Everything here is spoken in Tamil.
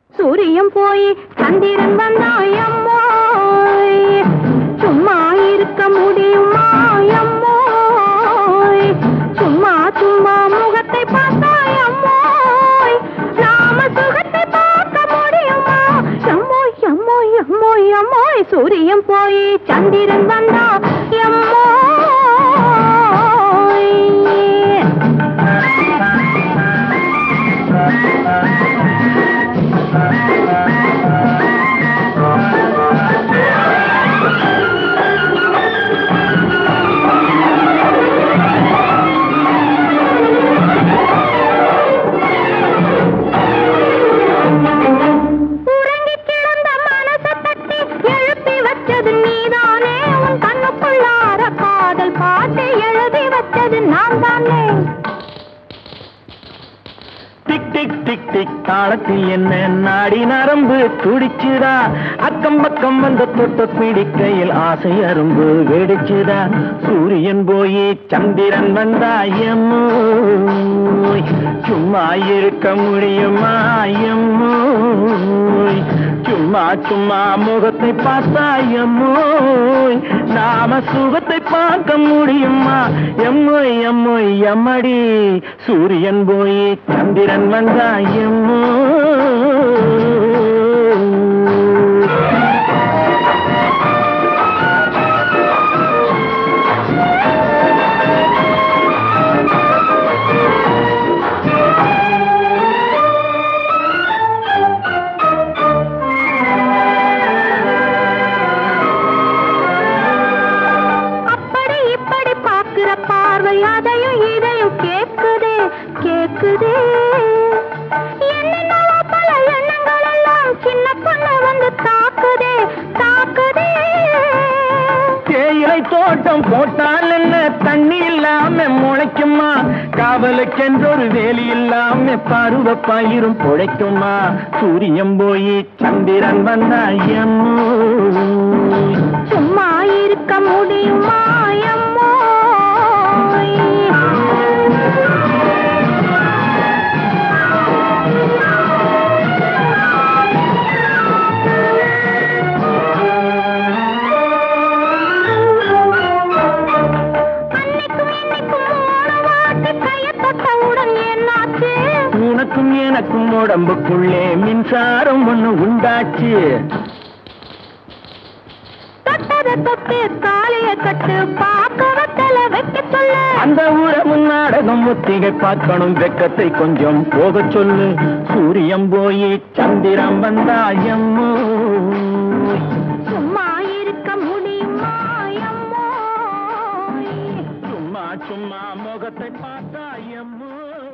சூரியன் போய் சந்திரன் வந்தாயம்மோய் சும்மா இருக்க முடியுமா எம்மோய் சும்மா சும்மா முகத்தை பார்த்தாயம்மோய் நாம சுகத்தை பார்க்க முடியுமா எம்மோய் எம்மோய் எம்மோய் எம்மோய் சூரியன் போய் சந்திரன் வந்தா எம்மோய் உறங்கி கிடந்த மனச தட்டி எழுப்பி வச்சது நீதானே உன் கண்ணுக்குள்ளார காதல் பாட்டு எழுதி வச்சது நான் தானே டிக் டிக் டிக் டிக் தாளத்தில் என்ன நாடி நரம்பு துடிச்சுதா அக்கம் பக்கம் வந்த தொட்ட பிடிக்கையில் ஆசை அரும்பு வெடிச்சுதா சூரியன் போய் சந்திரன் வந்தாயம்மோய் சும்மா இருக்க முடியுமா எம்மோய் சும்மா சும்மா முகத்தை பார்த்தாயம்மோய் நாம சுகத்தை பார்க்க முடியுமா எம்மோய் எம்மோய் எம்மடி சூரியன் போய் சந்திரன் வந்தாயம்மோ அப்படி இப்படி பாக்குற பார்வை அதையும் இதையும் கேக்குதே கேக்குதே என்னென்னவோ பல எண்ணங்கள் எல்லாம் சின்ன பொண்ணு வந்து தாக்குதே தாக்குதே தேயிலை தோட்டம் போட்டால் என்ன தண்ணி இல்லாம முளைக்குமா காவலுக்கென்றொரு வேலி இல்லாம பருவ பயிரும் பொழைக்குமா சூரியன் போய் சந்திரன் வந்தாயம்மோ சும்மா இருக்க முடியுமா எம்மோய் அன்னைக்கும் இன்னைக்கும் மூணு வாட்டி கையை தொட்டவுடன் என்னாச்சு உனக்கும் எனக்கும் உடம்புக்குள்ளே மின்சாரம் ஒண்ணு உண்டாச்சு தொட்டத தொட்டு காளைய கட்டு பாக்கவத்தல வைக்க சொல்லு அந்த உறவு நாடகம் ஒத்திகை பார்க்கணும் வெக்கத்தை கொஞ்சம் போக சொல்லு சூரியன் போய் சந்திரன் வந்தாயம்மோ சும்மா இருக்க முடியுமா எம்மோய் சும்மா சும்மா முகத்தை பார்த்தாயம்மோ